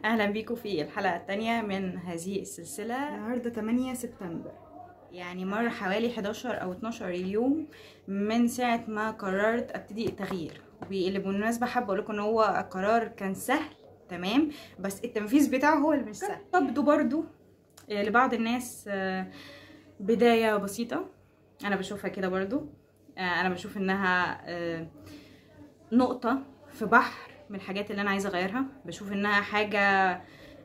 اهلا بيكم في الحلقه الثانيه من هذه السلسله النهارده 8 سبتمبر يعني مر حوالي 11 او 12 يوم من ساعه ما قررت ابتدي التغيير واللي بالمناسبه حابه اقول لكم ان هو قرار كان سهل تمام بس التنفيذ بتاعه هو اللي مش سهل تبدو برضو آه، لبعض الناس آه، بدايه بسيطه انا بشوفها كده برضو آه، انا بشوف انها آه، نقطه في بحر من الحاجات اللي انا عايزه اغيرها بشوف انها حاجه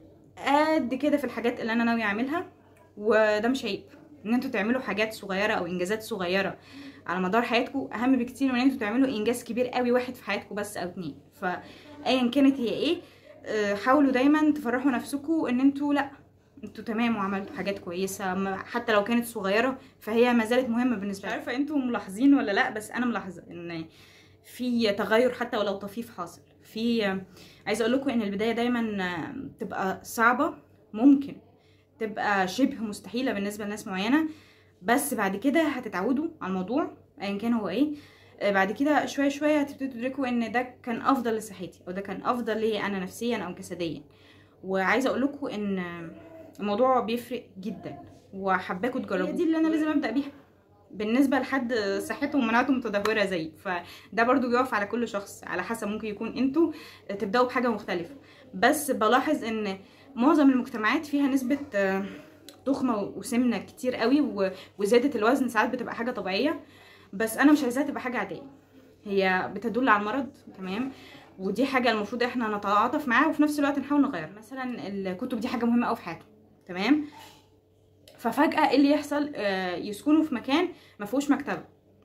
قد كده في الحاجات اللي انا ناويه اعملها وده مش عيب ان انتوا تعملوا حاجات صغيره او انجازات صغيره على مدار حياتكم اهم بكتير من ان انتوا تعملوا انجاز كبير قوي واحد في حياتكم بس او اتنين فايا كانت هي ايه آه، حاولوا دايما تفرحوا نفسكم ان انتوا لا انتوا تمام وعملتوا حاجات كويسه ما- حتى لو كانت صغيره فهي ما زالت مهمه بالنسبه لي عارفه انتوا ملاحظين ولا لا بس انا ملاحظه ان في تغير حتى ولو طفيف حاصل في عايزه اقول لكم ان البدايه دايما تبقى صعبه ممكن تبقى شبه مستحيله بالنسبه لناس معينه بس بعد كده هتتعودوا على الموضوع ايا كان هو ايه آه، بعد كده شويه شويه هتبتدوا تدركوا ان ده كان افضل لصحتي او ده كان افضل لي انا نفسيا او جسديا وعايزه اقول لكم ان الموضوع بيفرق جدا وحباكم تجربوا دي اللي انا لازم ابدا بيها بالنسبه لحد صحته ومناعته متدهوره زي فده برضو بيقف على كل شخص على حسب ممكن يكون انتوا تبداوا بحاجه مختلفه بس بلاحظ ان معظم المجتمعات فيها نسبه آه، تخمه وسمنه كتير قوي و- وزياده الوزن ساعات بتبقى حاجه طبيعيه بس انا مش عايزاها تبقى حاجه عاديه هي بتدل على المرض تمام ودي حاجه المفروض احنا نتعاطف معاها وفي نفس الوقت نحاول نغير مثلا الكتب دي حاجه مهمه قوي في حياتهم تمام ففجاه ايه اللي يحصل آه، يسكنوا في مكان ما فيهوش مكتبه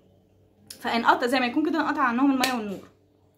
فانقطع زي ما يكون كده انقطع عنهم الميه والنور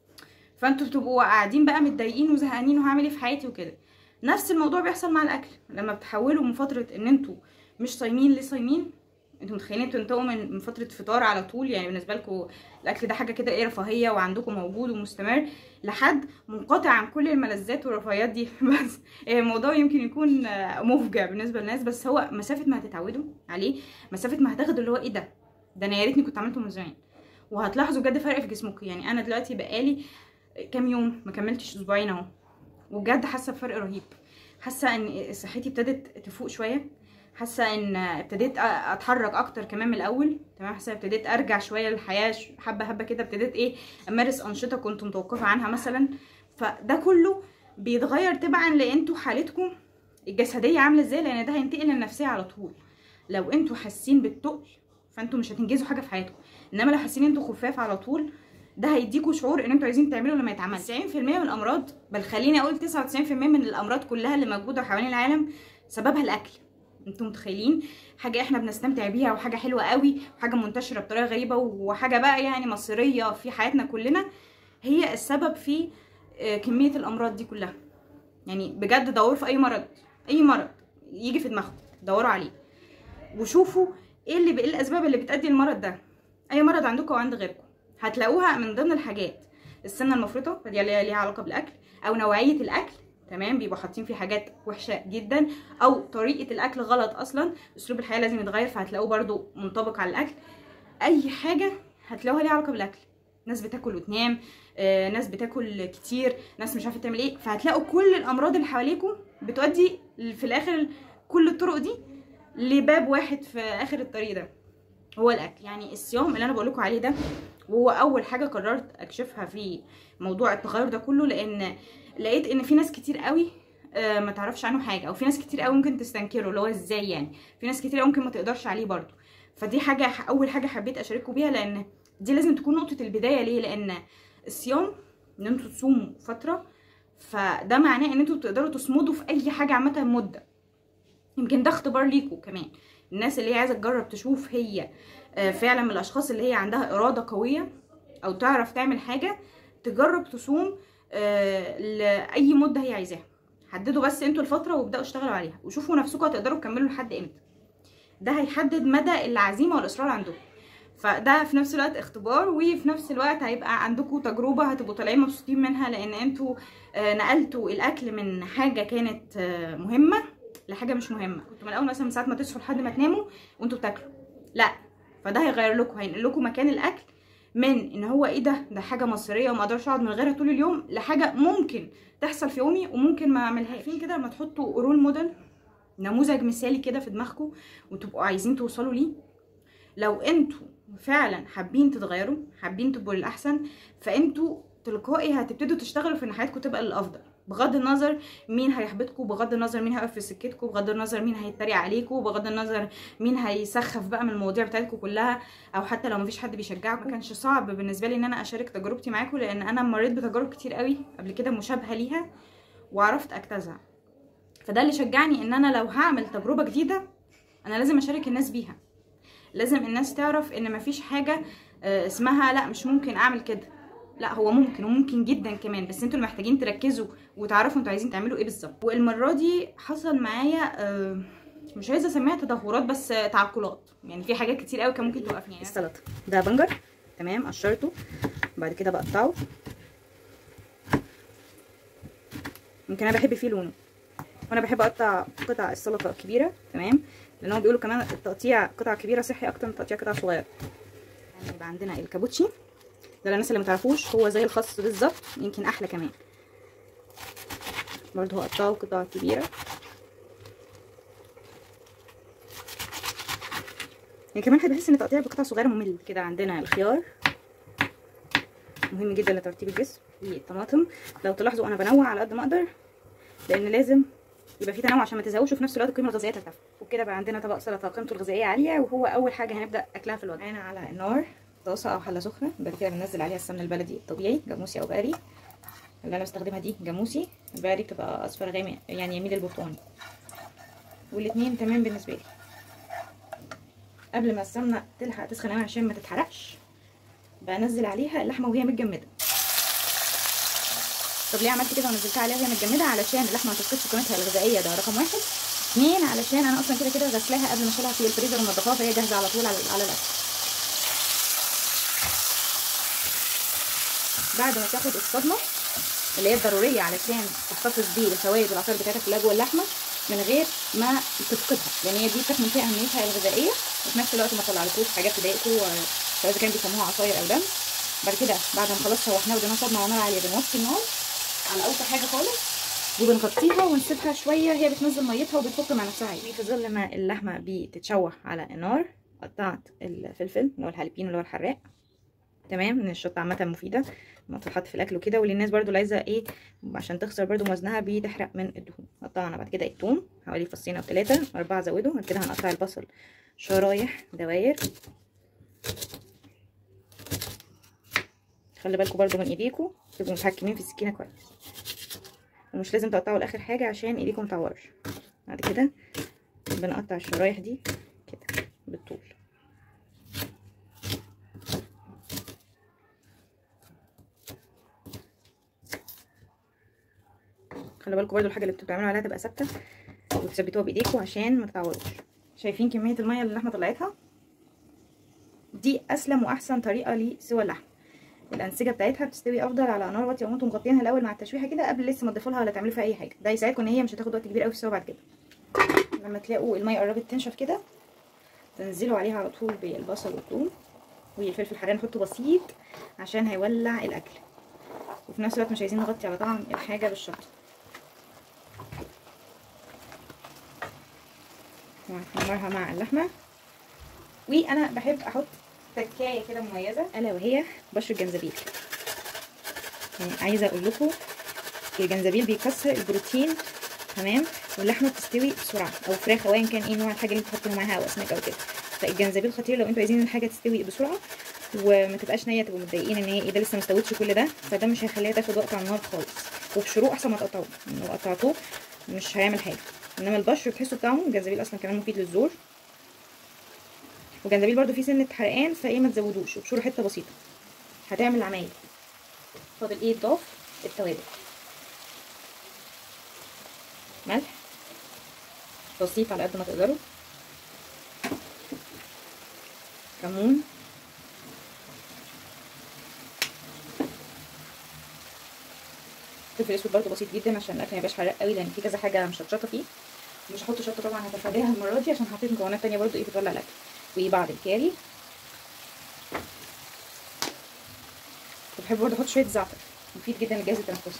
فانتوا تبقوا قاعدين بقى متضايقين وزهقانين وهعمل ايه في حياتي وكده نفس الموضوع بيحصل مع الاكل لما بتحولوا من فتره ان انتوا مش صايمين ليه صايمين انتوا متخيلين تنتهوا من من فتره فطار على طول يعني بالنسبه لكم الاكل ده حاجه كده ايه رفاهيه وعندكم موجود ومستمر لحد منقطع عن كل الملذات والرفاهيات دي بس الموضوع يمكن يكون آه، مفجع بالنسبه للناس بس هو مسافه ما هتتعودوا عليه مسافه ما هتاخدوا اللي هو ايه ده ده انا يا ريتني كنت عملته من زمان وهتلاحظوا بجد فرق في جسمكم يعني انا دلوقتي بقالي كام يوم ما كملتش اسبوعين اهو وبجد حاسه بفرق رهيب حاسه ان صحتي ابتدت تفوق شويه حاسه ان ابتديت أ- اتحرك اكتر كمان من الاول تمام حاسه ابتديت ارجع شويه للحياه ش- حبه حبه كده ابتديت ايه امارس انشطه كنت متوقفه عنها مثلا فده كله بيتغير تبعا لانتوا حالتكم الجسديه عامله ازاي لان ده هينتقل للنفسيه على طول لو انتوا حاسين بالتقل فانتوا مش هتنجزوا حاجه في حياتكم انما لو حاسين انتوا خفاف على طول ده هيديكوا شعور ان انتوا عايزين تعملوا لما يتعمل 90% من الامراض بل خليني اقول 99% من الامراض كلها اللي موجوده حوالين العالم سببها الاكل انتوا متخيلين حاجه احنا بنستمتع بيها وحاجه حلوه قوي وحاجه منتشره بطريقه غريبه وحاجه بقى يعني مصيريه في حياتنا كلنا هي السبب في آه، كميه الامراض دي كلها يعني بجد دوروا في اي مرض اي مرض يجي في دماغكم دوروا عليه وشوفوا ايه اللي ايه الاسباب اللي بتؤدي المرض ده اي مرض عندكم او عند غيركم هتلاقوها من ضمن الحاجات السمنه المفرطه فدي ليها ليها علاقه بالاكل او نوعيه الاكل تمام بيبقوا حاطين فيه حاجات وحشه جدا او طريقه الاكل غلط اصلا اسلوب الحياه لازم يتغير فهتلاقوه برضو منطبق على الاكل اي حاجه هتلاقوها ليها علاقه بالاكل ناس بتاكل وتنام آه، ناس بتاكل كتير ناس مش عارفه تعمل ايه فهتلاقوا كل الامراض اللي حواليكم بتؤدي في الاخر كل الطرق دي لباب واحد في اخر الطريق ده هو الاكل يعني الصيام اللي انا بقول لكم عليه ده وهو اول حاجه قررت اكشفها في موضوع التغير ده كله لان لقيت ان في ناس كتير قوي آه، ما تعرفش عنه حاجه او في ناس كتير قوي ممكن تستنكره اللي هو ازاي يعني في ناس كتير قوي ممكن ما تقدرش عليه برضه فدي حاجه اول حاجه حبيت اشارككم بيها لان دي لازم تكون نقطه البدايه ليه لان الصيام ان انتوا تصوموا فتره فده معناه ان انتوا تقدروا تصمدوا في اي حاجه عامه مده يمكن ده اختبار ليكوا كمان الناس اللي هي عايزه تجرب تشوف هي آه، فعلا من الاشخاص اللي هي عندها اراده قويه او تعرف تعمل حاجه تجرب تصوم آه، لاي مده هي عايزاها حددوا بس انتوا الفتره وابداوا اشتغلوا عليها وشوفوا نفسكم هتقدروا تكملوا لحد امتى ده هيحدد مدى العزيمه والاصرار عندكم فده في نفس الوقت اختبار وفي نفس الوقت هيبقى عندكم تجربه هتبقوا طالعين مبسوطين منها لان انتوا آه، نقلتوا الاكل من حاجه كانت آه، مهمه لحاجه مش مهمه كنتوا من الاول مثلا من ساعه ما تصحوا لحد ما تناموا وانتوا بتاكلوا لا فده هيغير لكم هينقل لكم مكان الاكل من ان هو ايه ده ده حاجه مصريه وما اقدرش اقعد من غيرها طول اليوم لحاجه ممكن تحصل في يومي وممكن ما اعملهاش عارفين كده لما تحطوا رول موديل نموذج مثالي كده في دماغكم وتبقوا عايزين توصلوا ليه لو انتوا فعلا حابين تتغيروا حابين تبقوا للاحسن فانتوا تلقائي هتبتدوا تشتغلوا في ان حياتكم تبقى للافضل بغض النظر مين هيحبطكم بغض النظر مين هيقف في سكتكم بغض النظر مين هيتريق عليكم بغض النظر مين هيسخف بقى من المواضيع بتاعتكم كلها او حتى لو مفيش حد بيشجعكم ما كانش صعب بالنسبه لي ان انا اشارك تجربتي معاكم لان انا مريت بتجارب كتير قوي قبل كده مشابهه ليها وعرفت اجتازها فده اللي شجعني ان انا لو هعمل تجربه جديده انا لازم اشارك الناس بيها لازم الناس تعرف ان مفيش حاجه آه، اسمها لا مش ممكن اعمل كده لا هو ممكن وممكن جدا كمان بس انتوا محتاجين تركزوا وتعرفوا انتوا عايزين تعملوا ايه بالظبط والمره دي حصل معايا آه، مش عايزه اسميها تدهورات بس آه، تعقلات يعني في حاجات كتير قوي كان ممكن توقفني يعني السلطه ده بنجر تمام قشرته بعد كده بقطعه يمكن انا بحب فيه لونه وانا بحب اقطع قطع السلطه كبيره تمام لان هم بيقولوا كمان التقطيع قطع كبيره صحي اكتر من تقطيع قطع صغيره يعني يبقى عندنا الكابوتشي ده للناس اللي متعرفوش هو زي الخس بالظبط يمكن احلى كمان برضه هقطعه قطع كبيره يعني كمان بحس ان التقطيع بقطع صغيره ممل كده عندنا الخيار مهم جدا لترتيب الجسم والطماطم لو تلاحظوا انا بنوع على قد ما اقدر لان لازم يبقى في تنوع عشان ما تزهقوش وفي نفس الوقت القيمه الغذائيه ترتفع وبكده بقى عندنا طبق سلطه قيمته الغذائيه عاليه وهو اول حاجه هنبدا اكلها في الوجبه هنا على النار طاسه او حله سخنه بعد كده بننزل عليها السمن البلدي الطبيعي جاموسي او بقري اللي انا بستخدمها دي جاموسي البقري بتبقى اصفر غامق يعني يميل للبرتقاني والاتنين تمام بالنسبه لي قبل ما السمنه تلحق تسخن قوي عشان ما تتحرقش بنزل عليها اللحمه وهي متجمده طب ليه عملت كده ونزلتها عليها وهي متجمده علشان اللحمه ما تفقدش قيمتها الغذائيه ده رقم واحد اتنين علشان انا اصلا كده كده غسلاها قبل ما اشيلها في الفريزر ومنضفاها فهي جاهزه على طول على على الاكل بعد ما تاخد الصدمه اللي هي الضروريه علشان تحتفظ بالفوائد والعصائر بتاعتها كلها جوه اللحمه من غير ما تفقدها لان هي دي بتكمن فيها اهميتها الغذائيه وفي نفس الوقت ما تطلعلكوش حاجات تضايقكم سواء اذا كان بيسموها عصاير او دم بعد كده بعد ما خلاص شوحناها واديناها صدمه على نار عاليه بنوطي النار على اوطى حاجه خالص وبنغطيها ونسيبها شويه هي بتنزل ميتها وبتفك مع نفسها عادي في ظل ما اللحمه بتتشوح على النار قطعت الفلفل اللي هو الهالبين اللي هو الحراق تمام ان الشطه عامه مفيده ما تتحط في الاكل وكده وللناس برضو اللي عايزه ايه عشان تخسر برضو وزنها بتحرق من الدهون قطعنا بعد كده الثوم حوالي فصين او ثلاثه اربعه زودوا بعد كده هنقطع البصل شرايح دواير خلي بالكم برضو من ايديكم تبقوا متحكمين في السكينه كويس ومش لازم تقطعوا لاخر حاجه عشان ايديكم متعورش بعد كده بنقطع الشرايح دي كده بالطول خلي بالكم برضو الحاجه اللي انتوا بتعملوا عليها تبقى ثابته وتثبتوها بايديكم عشان ما تتعوروش شايفين كميه الميه اللي اللحمه طلعتها دي اسلم واحسن طريقه لسوى اللحم الانسجه بتاعتها بتستوي افضل على نار واطيه وانتم مغطينها الاول مع التشويحه كده قبل لسه ما تضيفوا لها ولا تعملوا فيها اي حاجه ده يساعدكم ان هي مش هتاخد وقت كبير قوي في السوا بعد كده لما تلاقوا الميه قربت تنشف كده تنزلوا عليها على طول بالبصل والثوم والفلفل الحراق نحطه بسيط عشان هيولع الاكل وفي نفس الوقت مش عايزين نغطي على طعم الحاجه بالشطه وهنحمرها مع اللحمه وانا بحب احط تكايه كده مميزه الا وهي بشر الجنزبيل يعني عايزه اقول لكم الجنزبيل بيكسر البروتين تمام واللحمه بتستوي بسرعه او فراخ او ايا كان ايه نوع الحاجه اللي انتوا حاطينه معاها او اسماك او كده فالجنزبيل خطير لو انتوا عايزين الحاجه تستوي بسرعه وما تبقاش نيه تبقوا متضايقين ان هي ايه ده لسه ما استوتش كل ده فده مش هيخليها تاخد وقت على النار خالص وبشروق احسن ما تقطعوه لو قطعتوه مش هيعمل حاجه انما البشر بتحسوا بطعمه الجنزبيل اصلا كمان مفيد للزور والجنزبيل برده فيه سنه حرقان فايه ما تزودوش وبشور حته بسيطه هتعمل عمايل فاضل ايه يتضاف التوابل ملح بسيط على قد ما تقدروا كمون فلفل اسود برده بسيط جدا عشان الاكل ما يبقاش حراق قوي لان في كذا حاجه مشطشطه فيه مش هحط شطه طبعا هتفاداها المره دي عشان حطيت مكونات تانية برده ايه بتولع الاكل وبعد الكاري وبحب برضه احط شويه زعتر مفيد جدا للجهاز التنفسي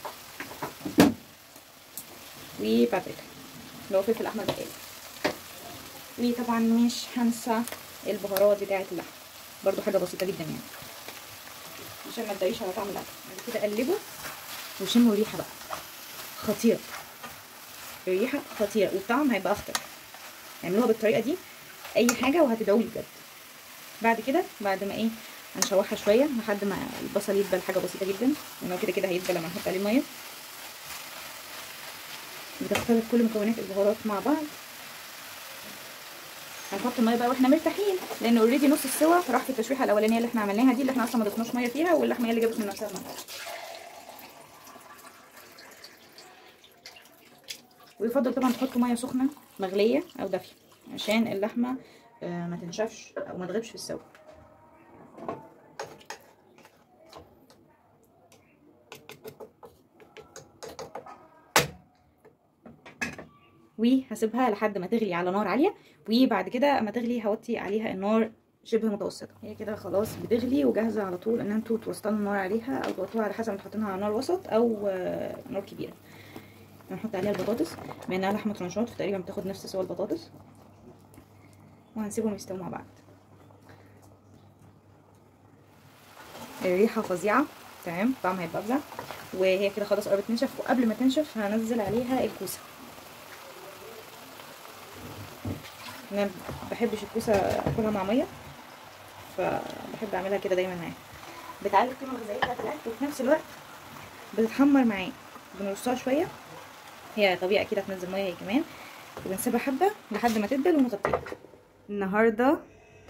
وبابريكا اللي هو فلفل احمر بقالي وطبعا مش هنسى البهارات بتاعه اللحم برضو حاجه بسيطه جدا يعني عشان ما تضايقش على طعم اللحم بعد كده اقلبه وشموا الريحه بقى خطيره الريحه خطيره والطعم هيبقى اخطر اعملوها بالطريقه دي اي حاجه وهتدعوا لي بجد بعد كده بعد ما ايه هنشوحها شويه لحد ما البصل يدبل حاجه بسيطه جدا لان هو كده كده هيدبل لما نحط عليه ميه بتختلط كل مكونات البهارات مع بعض هنحط الميه بقى واحنا مرتاحين لان اوريدي نص السوا راح في التشويحه الاولانيه اللي احنا عملناها دي اللي احنا اصلا ما ضفناش ميه فيها واللحمه هي اللي جابت من نفسها الميه ويفضل طبعا تحطوا ميه سخنه مغليه او دافيه عشان اللحمه ما تنشفش او ما تغيبش في السوا وهسيبها لحد ما تغلي على نار عاليه وبعد كده اما تغلي هوطي عليها النار شبه متوسطه هي كده خلاص بتغلي وجاهزه على طول ان انتوا توسطنوا النار عليها او توطوها على حسب ما حاطينها على نار وسط او نار كبيره هنحط عليها البطاطس بما انها لحمه ترانشات فتقريبا بتاخد نفس سوا البطاطس وهنسيبهم يستووا مع بعض الريحه فظيعه تمام طعمها هيبقى ابلع وهي كده خلاص قربت تنشف وقبل ما تنشف هنزل عليها الكوسه انا ما بحبش الكوسه اكلها مع ميه فبحب اعملها كده دايما معاها بتعلي القيمه الغذائيه بتاعت الاكل وفي نفس الوقت بتتحمر معاه بنرصها شويه هي طبيعي اكيد هتنزل ميه هي كمان وبنسيبها حبه لحد ما تدبل ونغطيها النهارده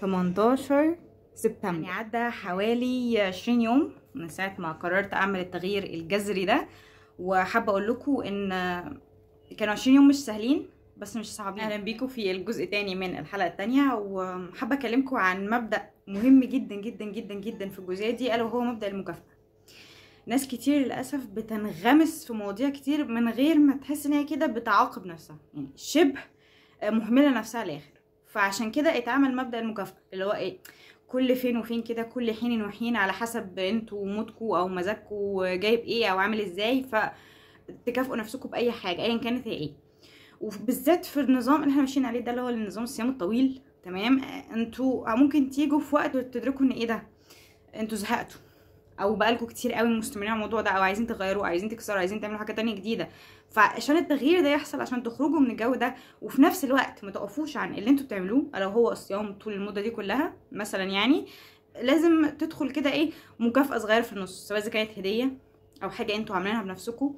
18 سبتمبر يعني عدى حوالي 20 يوم من ساعه ما قررت اعمل التغيير الجذري ده وحابه اقول لكم ان كانوا 20 يوم مش سهلين بس مش صعبين اهلا بيكم في الجزء الثاني من الحلقه الثانيه وحابه اكلمكم عن مبدا مهم جدا جدا جدا جدا في الجزئيه دي الا وهو مبدا المكافاه ناس كتير للاسف بتنغمس في مواضيع كتير من غير ما تحس ان هي كده بتعاقب نفسها يعني شبه مهمله نفسها الاخر فعشان كده اتعمل مبدا المكافاه اللي هو ايه كل فين وفين كده كل حين وحين على حسب انتوا مودكوا او مزاجكوا جايب ايه او عامل ازاي فتكافئوا نفسكم باي حاجه ايا كانت هي ايه وبالذات في النظام اللي احنا ماشيين عليه ده اللي هو النظام الصيام الطويل تمام انتوا ممكن تيجوا في وقت وتدركوا ان ايه ده انتوا زهقتوا او بقالكوا كتير قوي مستمرين على الموضوع ده او عايزين تغيروا عايزين تكسروا عايزين تعملوا حاجه تانية جديده فعشان التغيير ده يحصل عشان تخرجوا من الجو ده وفي نفس الوقت ما تقفوش عن اللي انتوا بتعملوه لو هو الصيام طول المده دي كلها مثلا يعني لازم تدخل كده ايه مكافاه صغيره في النص سواء اذا كانت هديه او حاجه انتوا عاملينها بنفسكم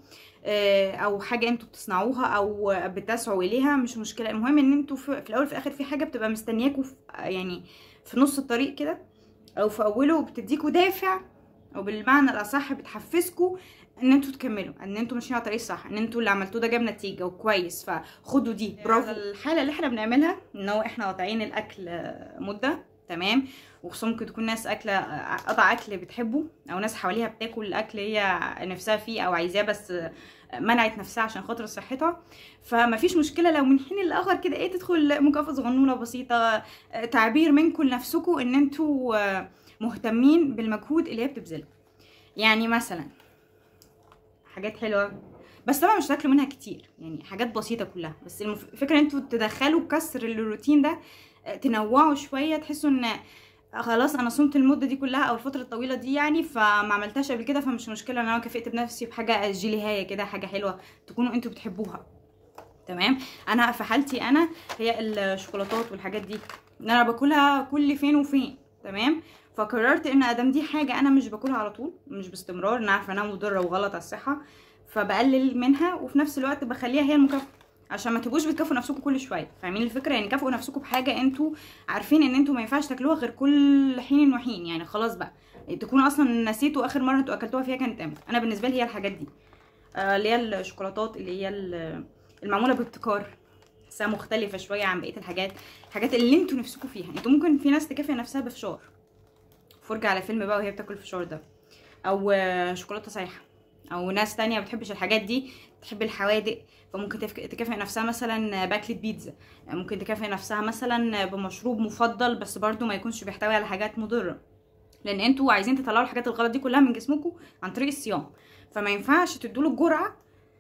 او حاجه انتوا بتصنعوها او بتسعوا اليها مش مشكله المهم ان انتوا في الاول في الاخر في حاجه بتبقى مستنياكوا يعني في نص الطريق كده او في اوله بتديكوا دافع او بالمعنى الاصح بتحفزكوا ان انتوا تكملوا ان انتوا ماشيين على الطريق الصح ان انتوا اللي عملتوه ده جاب نتيجه وكويس فخدوا دي برافو الحاله اللي احنا بنعملها ان هو احنا قاطعين الاكل مده تمام وخصوصا ممكن تكون ناس اكله قطع اكل بتحبه او ناس حواليها بتاكل الاكل هي نفسها فيه او عايزاه بس منعت نفسها عشان خاطر صحتها فمفيش مشكله لو من حين لاخر كده ايه تدخل مكافاه صغنونه بسيطه تعبير منكم لنفسكم ان انتوا مهتمين بالمجهود اللي هي بتبذله يعني مثلا حاجات حلوه بس طبعا مش تاكلوا منها كتير يعني حاجات بسيطه كلها بس الفكره ان انتوا تدخلوا كسر الروتين ده تنوعوا شويه تحسوا ان خلاص انا صمت المده دي كلها او الفتره الطويله دي يعني فما عملتهاش قبل كده فمش مشكله ان انا كافئت بنفسي بحاجه جيليهايه كده حاجه حلوه تكونوا انتوا بتحبوها تمام انا في حالتي انا هي الشوكولاتات والحاجات دي ان انا باكلها كل فين وفين تمام فقررت ان ادام دي حاجه انا مش باكلها على طول مش باستمرار انا عارفه انها مضره وغلط على الصحه فبقلل منها وفي نفس الوقت بخليها هي المكافاه عشان ما تبقوش بتكافئوا نفسكم كل شويه فاهمين الفكره يعني كافئوا نفسكم بحاجه انتوا عارفين ان انتوا ما ينفعش تاكلوها غير كل حين وحين يعني خلاص بقى تكونوا اصلا نسيتوا اخر مره انتوا اكلتوها فيها كانت امتى انا بالنسبه لي هي الحاجات دي آه اللي هي الشوكولاتات اللي هي المعموله بابتكار بحسها مختلفه شويه عن بقيه الحاجات الحاجات اللي انتوا نفسكم فيها انتوا ممكن في ناس تكافئ نفسها بفشار فرجه على فيلم بقى وهي بتاكل الفشار ده او شوكولاته سايحه او ناس تانية ما بتحبش الحاجات دي تحب الحوادق فممكن تكافئ نفسها مثلا باكلة بيتزا ممكن تكافئ نفسها مثلا بمشروب مفضل بس برضو ما يكونش بيحتوي على حاجات مضرة لان انتوا عايزين تطلعوا الحاجات الغلط دي كلها من جسمكم عن طريق الصيام فما ينفعش تدوا له الجرعه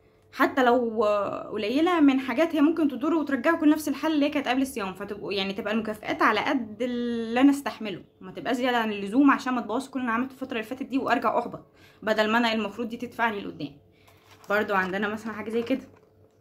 حتى لو قليله من حاجات هي ممكن تضر وترجعكم لنفس الحل اللي هي كانت قبل الصيام فتبقوا يعني تبقى المكافئات على قد اللي انا استحمله ما تبقاش زياده عن اللزوم عشان ما تبوظش كل اللي انا عملته الفتره اللي فاتت دي وارجع احبط بدل ما انا المفروض دي تدفعني لقدام برضو عندنا مثلا حاجه زي كده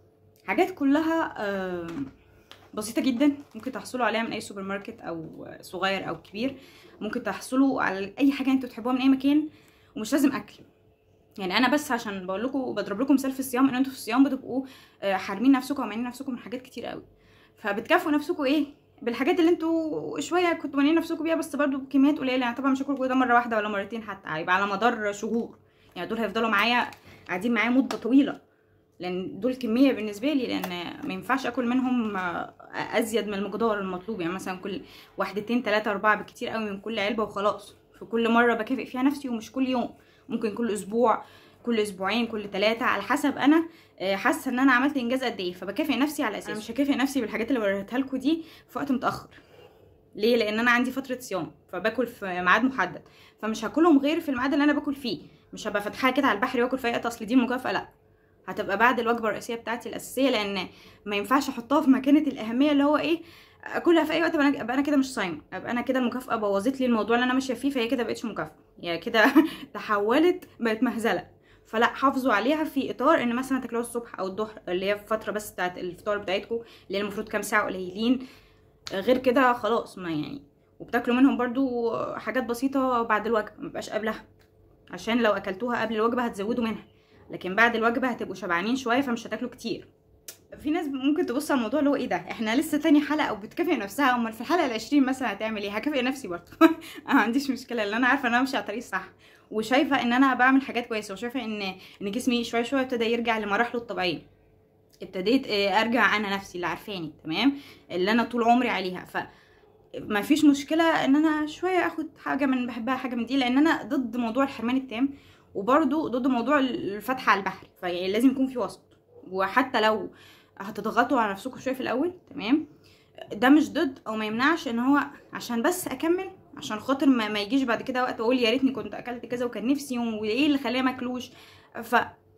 حاجات كلها آه بسيطة جدا ممكن تحصلوا عليها من أي سوبر ماركت أو صغير أو كبير ممكن تحصلوا على أي حاجة انتوا تحبوها من أي مكان ومش لازم أكل يعني انا بس عشان بقول لكم بضرب لكم مثال في الصيام ان انتوا في الصيام بتبقوا حارمين نفسكم ومانعين نفسكم من حاجات كتير قوي فبتكافئوا نفسكم ايه بالحاجات اللي انتوا شويه كنتوا مانعين نفسكم بيها بس برضو بكميات قليله يعني طبعا مش هاكل ده مره واحده ولا مرتين حتى هيبقى على مدار شهور يعني دول هيفضلوا معايا قاعدين معايا مده طويله لان دول كميه بالنسبه لي لان ما ينفعش اكل منهم ازيد من المقدار المطلوب يعني مثلا كل واحدتين ثلاثه اربعه بالكتير قوي من كل علبه وخلاص في كل مره بكافئ فيها نفسي ومش كل يوم ممكن كل اسبوع كل اسبوعين كل ثلاثه على حسب انا حاسه ان انا عملت انجاز قد ايه فبكافئ نفسي على اساس مش هكافئ نفسي بالحاجات اللي وريتها لكم دي في وقت متاخر ليه لان انا عندي فتره صيام فباكل في ميعاد محدد فمش هاكلهم غير في الميعاد اللي انا باكل فيه مش هبقى فاتحاها كده على البحر واكل في اي اصل دي المكافاه لا هتبقى بعد الوجبه الرئيسيه بتاعتي الاساسيه لان ما ينفعش احطها في مكانه الاهميه اللي هو ايه اكلها في اي وقت ابقى انا كده مش صايمه ابقى انا كده المكافاه بوظت لي الموضوع اللي انا ماشيه فيه فهي كده بقتش مكافاه يعني كده تحولت بقت مهزله فلا حافظوا عليها في اطار ان مثلا تاكلوها الصبح او الظهر اللي هي الفتره بس بتاعت الفطار بتاعتكم اللي هي المفروض كام ساعه قليلين غير كده خلاص ما يعني وبتاكلوا منهم برضو حاجات بسيطه بعد الوجبه مبقاش قبلها عشان لو اكلتوها قبل الوجبه هتزودوا منها لكن بعد الوجبه هتبقوا شبعانين شويه فمش هتاكلوا كتير في ناس ممكن تبص على الموضوع اللي هو ايه ده احنا لسه تاني حلقه وبتكافئ نفسها امال في الحلقه العشرين مثلا هتعمل ايه هكافئ نفسي برضه انا ما عنديش مشكله لان انا عارفه ان انا ماشيه على الطريق الصح وشايفه ان انا بعمل حاجات كويسه وشايفه ان ان جسمي شويه شويه ابتدى يرجع لمراحله الطبيعيه ابتديت ارجع انا نفسي اللي عارفاني تمام اللي انا طول عمري عليها ف ما فيش مشكله ان انا شويه اخد حاجه من بحبها حاجه من دي لان انا ضد موضوع الحرمان التام وبرده ضد موضوع الفتح على البحر فيعني لازم يكون في وسط وحتى لو هتضغطوا على نفسكم شويه في الاول تمام ده مش ضد او ما يمنعش ان هو عشان بس اكمل عشان خاطر ما, ما يجيش بعد كده وقت اقول يا ريتني كنت اكلت كذا وكان نفسي وايه اللي خلاني ماكلوش ف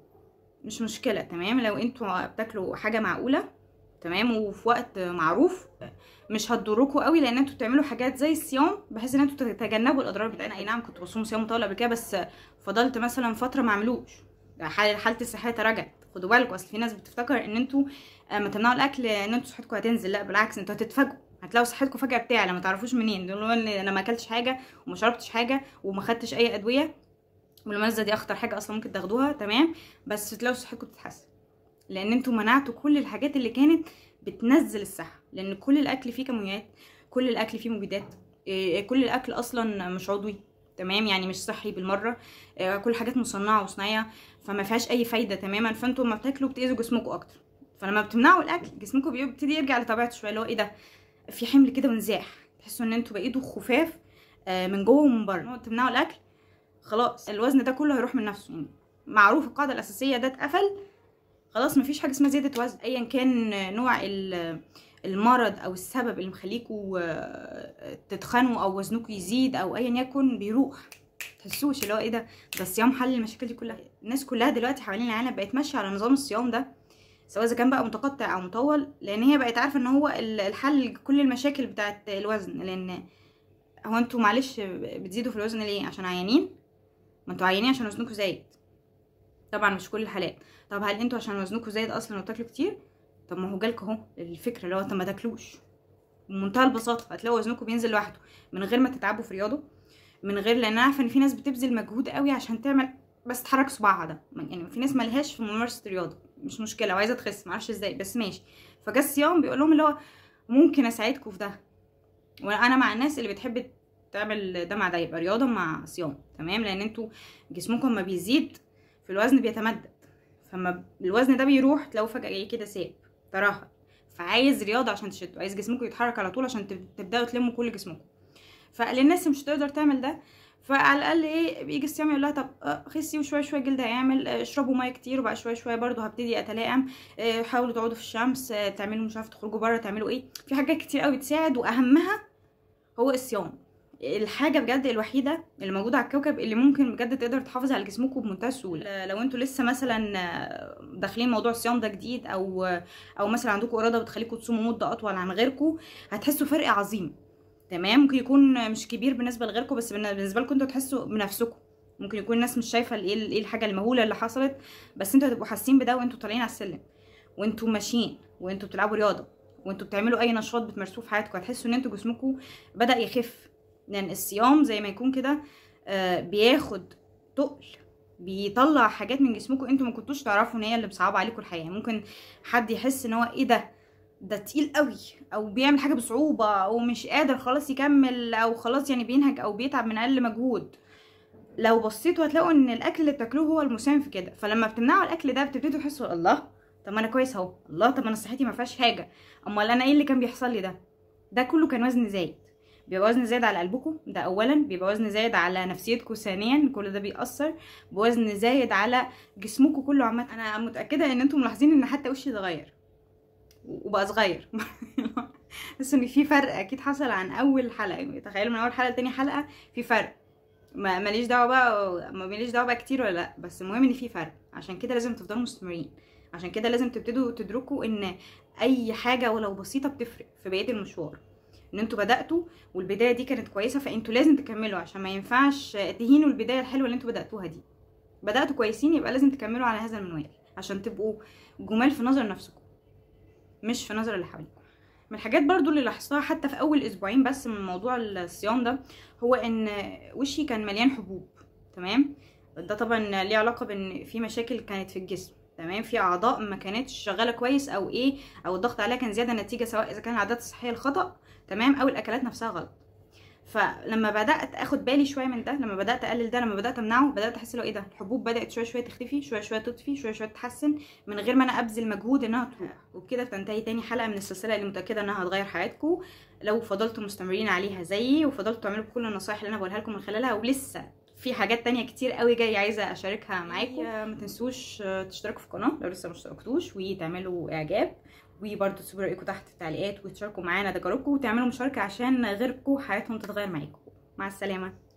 مش مشكله تمام لو انتوا بتاكلوا حاجه معقوله تمام وفي وقت معروف مش هتضركوا قوي لان انتوا بتعملوا حاجات زي الصيام بحيث ان انتوا تتجنبوا الاضرار بتاعتنا اي نعم كنت بصوم صيام مطول قبل كده بس فضلت مثلا فتره ما عملوش حالتي الصحيه تراجعت خدوا بالكم اصل في ناس بتفتكر ان انتوا ما تمنعوا الاكل ان انتوا صحتكم هتنزل لا بالعكس انتوا هتتفاجئوا هتلاقوا صحتكم فجاه بتعلى ما تعرفوش منين تقولوا ان انا ما اكلتش حاجه وما شربتش حاجه وما خدتش اي ادويه والمنزه دي اخطر حاجه اصلا ممكن تاخدوها تمام بس تلاقوا صحتكم بتتحسن لان انتوا منعتوا كل الحاجات اللي كانت بتنزل الصحه لان كل الاكل فيه كميات كل الاكل فيه مبيدات كل الاكل اصلا مش عضوي تمام يعني مش صحي بالمره كل حاجات مصنعه وصناعيه فما فيهاش اي فايده تماما فانتوا لما بتاكلوا بتاذوا جسمكم اكتر فلما بتمنعوا الاكل جسمكم بيبتدي يرجع لطبيعته شويه اللي هو ايه ده في حمل كده ونزاح تحسوا ان انتوا بقيتوا خفاف من جوه ومن بره تمنعوا الاكل خلاص الوزن ده كله هيروح من نفسه يعني معروف القاعده الاساسيه ده اتقفل خلاص مفيش حاجه اسمها زياده وزن ايا كان نوع المرض او السبب اللي مخليكوا تتخنوا او وزنكم يزيد او ايا يكن بيروح تحسوش اللي هو ايه ده ده الصيام حل المشاكل دي كلها الناس كلها دلوقتي حوالين العالم بقت ماشيه على نظام الصيام ده سواء اذا كان بقى متقطع او مطول لان هي بقت عارفه ان هو الحل لكل المشاكل بتاعه الوزن لان هو انتوا معلش بتزيدوا في الوزن ليه عشان عيانين ما انتوا عيانين عشان وزنكم زايد طبعا مش كل الحالات طب هل انتوا عشان وزنكم زايد اصلا وبتاكلوا كتير طب ما هو جالك اهو الفكره اللي هو انت ما تاكلوش بمنتهى البساطه هتلاقوا وزنكم بينزل لوحده من غير ما تتعبوا في رياضه من غير لان انا عارفه ان في ناس بتبذل مجهود قوي عشان تعمل بس تحرك صباعها ده يعني في ناس ملهاش في ممارسه الرياضه مش مشكله وعايزه تخس معرفش ازاي بس ماشي فجا الصيام بيقول لهم اللي هو ممكن اساعدكم في ده وانا مع الناس اللي بتحب تعمل ده مع ده يبقى رياضه مع صيام تمام لان انتوا جسمكم ما بيزيد في الوزن بيتمدد فما الوزن ده بيروح تلاقوه فجاه جاي كده ساب تراخى فعايز رياضه عشان تشدوا عايز جسمكم يتحرك على طول عشان تبداوا تلموا كل جسمكم فللناس مش هتقدر تعمل ده فعلى الاقل ايه بيجي الصيام يقول لها طب خسي وشويه شويه جلد هيعمل اشربوا ميه كتير وبقى شويه شويه برضو هبتدي اتلائم حاولوا تقعدوا في الشمس تعملوا مش عارفه تخرجوا بره تعملوا ايه في حاجات كتير قوي بتساعد واهمها هو الصيام الحاجه بجد الوحيده اللي موجوده على الكوكب اللي ممكن بجد تقدر تحافظ على جسمكم بمنتهى السهوله لو انتوا لسه مثلا داخلين موضوع الصيام ده جديد او او مثلا عندكم اراده بتخليكم تصوموا مده اطول عن غيركم هتحسوا فرق عظيم تمام ممكن يكون مش كبير بالنسبه لغيركم بس بالنسبه لكم انتوا تحسوا بنفسكم ممكن يكون الناس مش شايفه ايه ايه الحاجه المهوله اللي حصلت بس انتوا هتبقوا حاسين بده وانتوا طالعين على السلم وانتوا ماشيين وانتوا بتلعبوا رياضه وانتوا بتعملوا اي نشاط بتمارسوه في حياتكم هتحسوا ان انتوا جسمكم بدا يخف لان الصيام زي ما يكون كده آه بياخد تقل بيطلع حاجات من جسمكم انتوا ما كنتوش تعرفوا ان هي اللي مصعبه عليكم الحياه ممكن حد يحس ان هو ايه ده ده تقيل قوي او بيعمل حاجه بصعوبه او مش قادر خلاص يكمل او خلاص يعني بينهج او بيتعب من اقل مجهود لو بصيتوا هتلاقوا ان الاكل اللي بتاكلوه هو المساهم في كده فلما بتمنعوا الاكل ده بتبتدوا تحسوا الله طب ما انا كويس اهو الله طب انا صحتي ما فيهاش حاجه امال انا ايه اللي كان بيحصل لي ده ده كله كان وزن زايد بيبقى وزن زايد على قلبكم ده اولا بيبقى وزن زايد على نفسيتكم ثانيا كل ده بيأثر بوزن زايد على جسمكم كله عامه انا متاكده ان انتم ملاحظين ان حتى وشي اتغير وبقى صغير بس ان في فرق اكيد حصل عن اول حلقه تخيلوا من اول حلقه لتاني حلقه في فرق ما ماليش دعوه بقى ما ماليش دعوه بقى كتير ولا لا بس المهم ان في فرق عشان كده لازم تفضلوا مستمرين عشان كده لازم تبتدوا تدركوا ان اي حاجه ولو بسيطه بتفرق في بقيه المشوار ان انتوا بداتوا والبدايه دي كانت كويسه فانتوا لازم تكملوا عشان ما ينفعش تهينوا البدايه الحلوه اللي انتوا بداتوها دي بداتوا كويسين يبقى لازم تكملوا على هذا المنوال عشان تبقوا جمال في نظر نفسكم مش في نظر اللي حواليكم من الحاجات برضو اللي لاحظتها حتى في اول اسبوعين بس من موضوع الصيام ده هو ان وشي كان مليان حبوب تمام ده طبعا ليه علاقه بان في مشاكل كانت في الجسم تمام في اعضاء ما كانتش شغاله كويس او ايه او الضغط عليها كان زياده نتيجه سواء اذا كان العادات الصحيه الخطا تمام او الاكلات نفسها غلط فلما بدات اخد بالي شويه من ده لما بدات اقلل ده لما بدات امنعه بدات احس لو ايه ده الحبوب بدات شويه شويه تختفي شويه شويه تطفي شويه شويه تتحسن من غير ما انا ابذل مجهود انها تروح وبكده بتنتهي تاني حلقه من السلسله اللي متاكده انها هتغير حياتكم لو فضلتوا مستمرين عليها زيي وفضلتوا تعملوا كل النصايح اللي انا بقولها لكم من خلالها ولسه في حاجات تانية كتير قوي جاي عايزه اشاركها معاكم ما تنسوش تشتركوا في القناه لو لسه ما اشتركتوش وتعملوا اعجاب وبرده تسيبوا رايكم تحت في التعليقات وتشاركوا معانا تجاربكم وتعملوا مشاركه عشان غيركم حياتهم تتغير معاكم مع السلامه